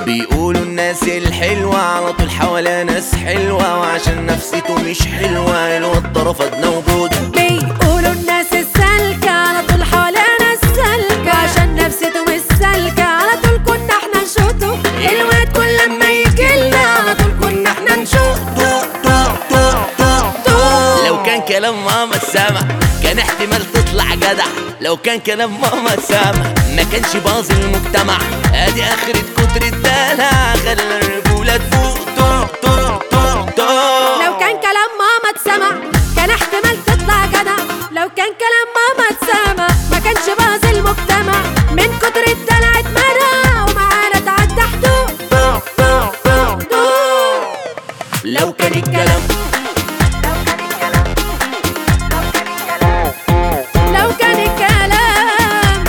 بيقولوا الناس الحلوة على طول حواليها ناس حلوة وعشان نفسيته مش حلوة الواد ده رفضنا وجوده بيقولوا الناس السالكة على طول حوالينا السالكة عشان نفسيته مش سالكة على طول كنا احنا نشوطه الواد كل لما يجيلنا على طول كنا احنا نشوطه لو كان كلام ماما اتسمع كان احتمال تطلع جدع لو كان كلام ماما اتسمع ما كانش باظ المجتمع ادي اخرة كتر الدلع خلى الرجولة تفوق طوق طوق طوق طوق لو كان كلام ماما اتسمع كان احتمال تطلع جدع لو كان كلام ماما اتسمع ما كانش باظ المجتمع من كتر الدلع اتمنع ومعانا تعدى حدود لو كان الكلام لو كان الكلام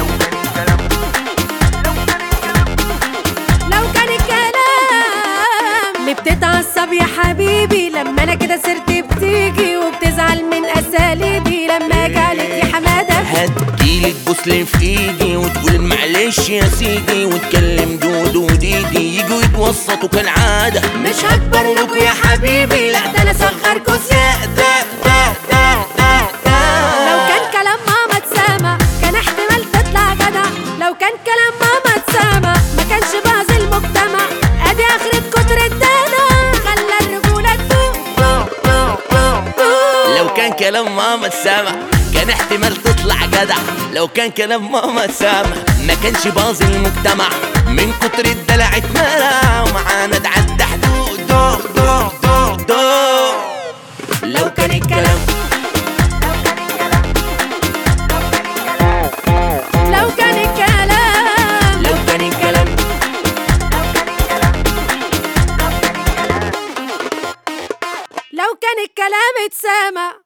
لو كان الكلام ليه بتتعصب يا حبيبي لما انا كده سرت بتيجي وبتزعل من اساليبي لما اجي عليك يا حماده هديلك بوسلين في ايدي وتقول معلش يا سيدي وتكلم دود وديدي يجوا يتوسطوا كالعادة مش هكبر لكوا يا حبيبي لا ده انا صغركوا زياده لو كان كلام ماما اتسامع كان احتمال تطلع جدع لو كان كلام ماما اتسامع ما كانش باظ المجتمع ادي اخرة كتر الدلع خلى الرجولة تفوق لو كان كلام ماما اتسمع كان احتمال تطلع جدع لو كان كلام ماما اتسمع ما كانش باظ المجتمع من كتر الدلع اتملى ومعانا اتعدى حدود دو دو دو دو لو كان الكلام لو كان الكلام لو كان الكلام لو كان الكلام اتسامع